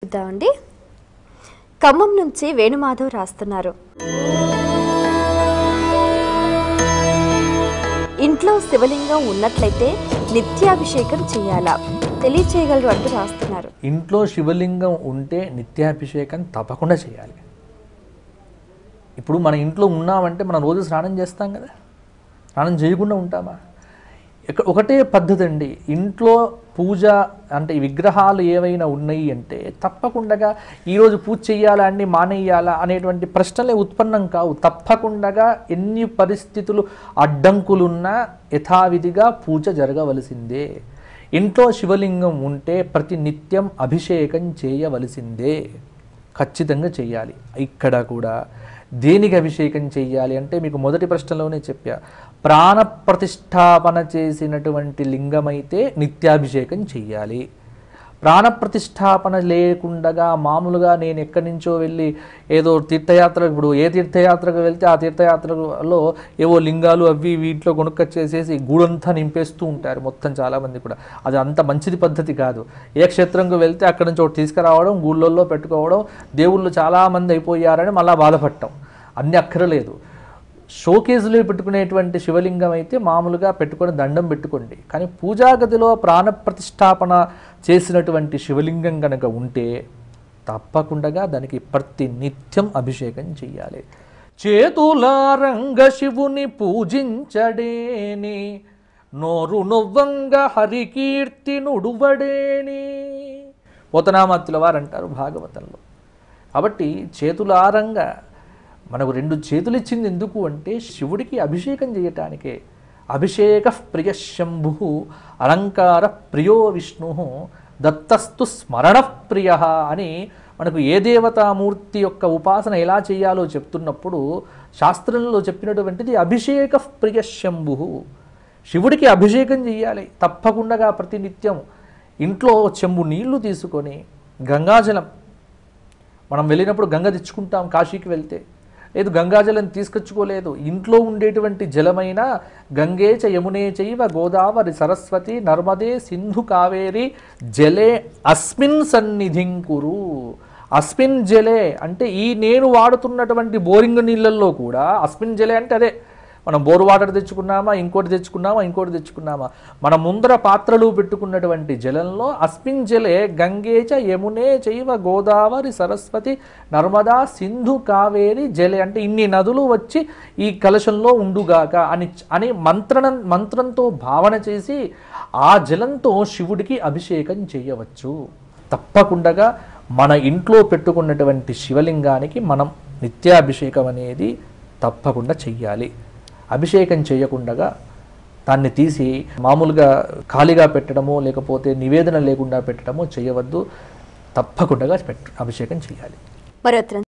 చూద్దామండి ఖమ్మం నుంచి వేణుమాధవ్ రాస్తున్నారు ఇంట్లో శివలింగం ఉన్నట్లయితే నిత్యాభిషేకం చేయాలా తెలియచేయగలరు అంటూ రాస్తున్నారు ఇంట్లో శివలింగం ఉంటే నిత్యాభిషేకం తప్పకుండా చేయాలి ఇప్పుడు మన ఇంట్లో ఉన్నామంటే మనం రోజు స్నానం చేస్తాం కదా స్నానం చేయకుండా ఉంటామా ఇక ఒకటే పద్ధతి అండి ఇంట్లో పూజ అంటే ఈ విగ్రహాలు ఏవైనా ఉన్నాయి అంటే తప్పకుండా ఈరోజు పూజ చేయాలా అండి మానేయాలా అనేటువంటి ప్రశ్నలే ఉత్పన్నం కావు తప్పకుండా ఎన్ని పరిస్థితులు అడ్డంకులున్నా యథావిధిగా పూజ జరగవలసిందే ఇంట్లో శివలింగం ఉంటే ప్రతి నిత్యం అభిషేకం చేయవలసిందే ఖచ్చితంగా చేయాలి ఇక్కడ కూడా దేనికి అభిషేకం చేయాలి అంటే మీకు మొదటి ప్రశ్నలోనే చెప్పా ప్రాణ ప్రతిష్టాపన చేసినటువంటి లింగమైతే నిత్యాభిషేకం చెయ్యాలి ప్రాణ ప్రతిష్టాపన లేకుండగా మామూలుగా నేను ఎక్కడి నుంచో వెళ్ళి ఏదో తీర్థయాత్ర ఇప్పుడు ఏ తీర్థయాత్రకు వెళ్తే ఆ తీర్థయాత్రలో ఏవో లింగాలు అవి వీటిలో కొనుక్కొచ్చేసేసి గూడంతా నింపేస్తూ ఉంటారు మొత్తం చాలామంది కూడా అది అంత మంచిది పద్ధతి కాదు ఏ క్షేత్రంకు వెళ్తే అక్కడి నుంచి ఒకటి తీసుకురావడం గూళ్ళల్లో పెట్టుకోవడం దేవుళ్ళు చాలామంది అయిపోయారని మళ్ళా బాధపడటం అన్ని అక్కరలేదు షోకేజ్లో పెట్టుకునేటువంటి శివలింగం అయితే మామూలుగా పెట్టుకొని దండం పెట్టుకోండి కానీ పూజాగదిలో ప్రాణ ప్రతిష్టాపన చేసినటువంటి శివలింగం కనుక ఉంటే తప్పకుండా దానికి ప్రతి నిత్యం అభిషేకం చెయ్యాలి చేతులారంగ శివుని పూజించడేని నోరు నొవ్వంగ హరికీర్తి నుడువడేని పోతనామాత్యుల వారు అంటారు భాగవతంలో కాబట్టి చేతులారంగా మనకు రెండు చేతులు ఇచ్చింది ఎందుకు అంటే శివుడికి అభిషేకం చేయటానికే అభిషేక ప్రియ శంభు అలంకార ప్రియో విష్ణు దత్తస్తు స్మరణ ప్రియ అని మనకు ఏ దేవతామూర్తి యొక్క ఉపాసన ఎలా చేయాలో చెప్తున్నప్పుడు శాస్త్రంలో చెప్పినటువంటిది అభిషేక ప్రియ శంభు శివుడికి అభిషేకం చేయాలి తప్పకుండా ప్రతినిత్యం ఇంట్లో చెంబు నీళ్లు తీసుకొని గంగాజలం మనం వెళ్ళినప్పుడు గంగ తెచ్చుకుంటాం కాశీకి వెళ్తే లేదు గంగాజలం తీసుకొచ్చుకోలేదు ఇంట్లో ఉండేటువంటి జలమైన గంగే చ యమునే చైవ గోదావరి సరస్వతి నర్మదే సింధు కావేరి జలే అస్మిన్ సన్నిధిం కురు అస్మిన్ జలే అంటే ఈ నేను వాడుతున్నటువంటి బోరింగ్ నీళ్ళల్లో కూడా అస్మిన్ జలే అంటే అదే మనం బోరు వాటర్ తెచ్చుకున్నామా ఇంకోటి తెచ్చుకున్నామా ఇంకోటి తెచ్చుకున్నామా మన ముందర పాత్రలు పెట్టుకున్నటువంటి జలంలో అస్మిన్ జలే గంగేచ యమునే చైవ గోదావరి సరస్వతి నర్మదా సింధు కావేరి జలే అంటే ఇన్ని నదులు వచ్చి ఈ కలశంలో ఉండుగాక అని అని మంత్రణ మంత్రంతో భావన చేసి ఆ జలంతో శివుడికి అభిషేకం చేయవచ్చు తప్పకుండా మన ఇంట్లో పెట్టుకున్నటువంటి శివలింగానికి మనం నిత్యాభిషేకం అనేది తప్పకుండా చెయ్యాలి అభిషేకం చేయకుండా దాన్ని తీసి మామూలుగా ఖాళీగా పెట్టడమో లేకపోతే నివేదన లేకుండా పెట్టడమో చేయవద్దు తప్పకుండా పెట్ట అభిషేకం చేయాలి మరో